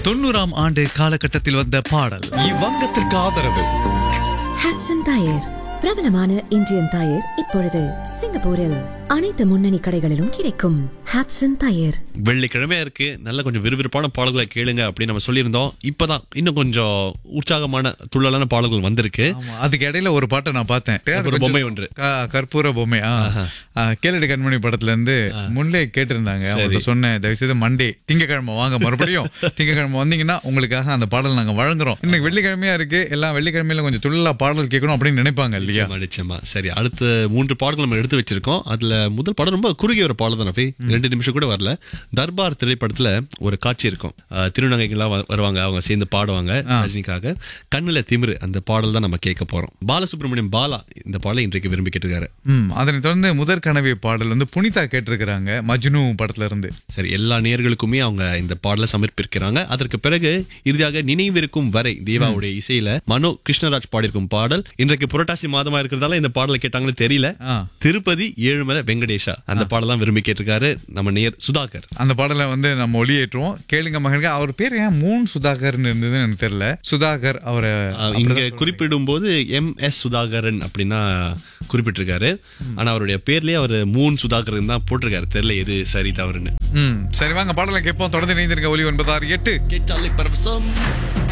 தொண்ணூறாம் ஆண்டு காலகட்டத்தில் வந்த பாடல் இவ்வங்கத்திற்கு ஆதரவு ஹாட்சன் டயர் பிரபலமான இந்தியன் டயர் இப்பொழுது சிங்கப்பூரில் அனைத்து முன்னணி கடைகளிலும் கிடைக்கும் ஹாட்சன் டயர் வெள்ளிக்கிழமையா இருக்கு நல்ல கொஞ்சம் விறுவிறுப்பான பாடல்களை கேளுங்க அப்படின்னு நம்ம சொல்லியிருந்தோம் இப்பதான் இன்னும் கொஞ்சம் உற்சாகமான துள்ளலான பாடல்கள் வந்திருக்கு ஆமா, அதுக்கு இடையில ஒரு பாட்டை நான் பார்த்தேன் பேர் ஒரு கொஞ்சம் பொம்மை ஒன்று. க- கற்பூர பொம்மை ஆ. ஆ, கேளடி கண்மணி படத்துல இருந்து முல்லை கேட்டிருந்தாங்க அவங்க சொன்னேன் தயவு செய்து மண்டே திங்கக்கிழமை வாங்க மறுபடியும் திங்கக்கிழமை வந்தீங்கன்னா உங்களுக்காக அந்த பாடல் நாங்க வழங்குறோம் இன்னைக்கு வெள்ளிக்கிழமையா இருக்கு எல்லாம் வெள்ளிக்கிழமையில கொஞ்சம் துள்ளலா பாடல் கேட்கணும் அப்படின்னு நினைப்பாங்க இல்லையா நிச்சயமா, நிச்சயமா சரி அடுத்த மூன்று பாடல்கள் நம்ம எடுத்து வச்சிருக்கோம் அதுல முதல் பாடம் ரொம்ப குறுகிய ஒரு பாடல் தான் ரஃபி. ரெண்டு நிமிஷம் கூட வரல தர்பார் திரைப்படத்துல ஒரு காட்சி இருக்கும் அஹ், திருநங்கைகள்லாம் வ- வருவாங்க அவங்க சேர்ந்து பாடுவாங்க ரஜினிக்காக கண்ணுல திமிரு அந்த பாடல் தான் நம்ம கேட்க போறோம் பாலசுப்ரமணியம் பாலா இந்த பாடலை இன்றைக்கு விரும்பி கேட்டிருக்காரு ம் அதனை தொடர்ந்து முதற் கனவே பாடல் வந்து புனிதா கேட்டிருக்கிறாங்க மஜ்னு படத்துல இருந்து சரி எல்லா நேயர்களுக்குமே அவங்க இந்த பாடலை சமர்ப்பிக்கிறாங்க அதற்கு பிறகு இறுதியாக நினைவிருக்கும் வரை தேவாவுடைய இசையில மனோ கிருஷ்ணராஜ் பாடியிருக்கும் பாடல் இன்றைக்கு புரட்டாசி மாதமா இருக்கிறதால இந்த பாடலை கேட்டாங்கன்னு தெரியல ஆ. திருப்பதி ஏழுமலை வெங்கடேஷா அந்த பாடல் தான் விரும்பி கேட்டிருக்காரு நம்ம நேர் சுதாகர் அந்த பாடலை வந்து நம்ம ஒளியேற்றுவோம் கேளுங்க மகனுக்கு அவர் பேர் ஏன் மூன் சுதாகர்னு இருந்ததுன்னு எனக்கு தெரியல சுதாகர் அவரை அஹ், இங்க குறிப்பிடும் போது எம் எஸ் சுதாகரன் அப்படின்னா குறிப்பிட்டிருக்காரு ஆனா அவருடைய பேர்லயே அவர் மூன் சுதாகரன் தான் போட்டிருக்காரு தெரியல எது சரி தவறுன்னு ம் சரி வாங்க பாடலை கேட்போம் தொடர்ந்து இணைந்திருக்க ஒலி ஒன்பதாறு எட்டு கேட்டாலே பரவசம்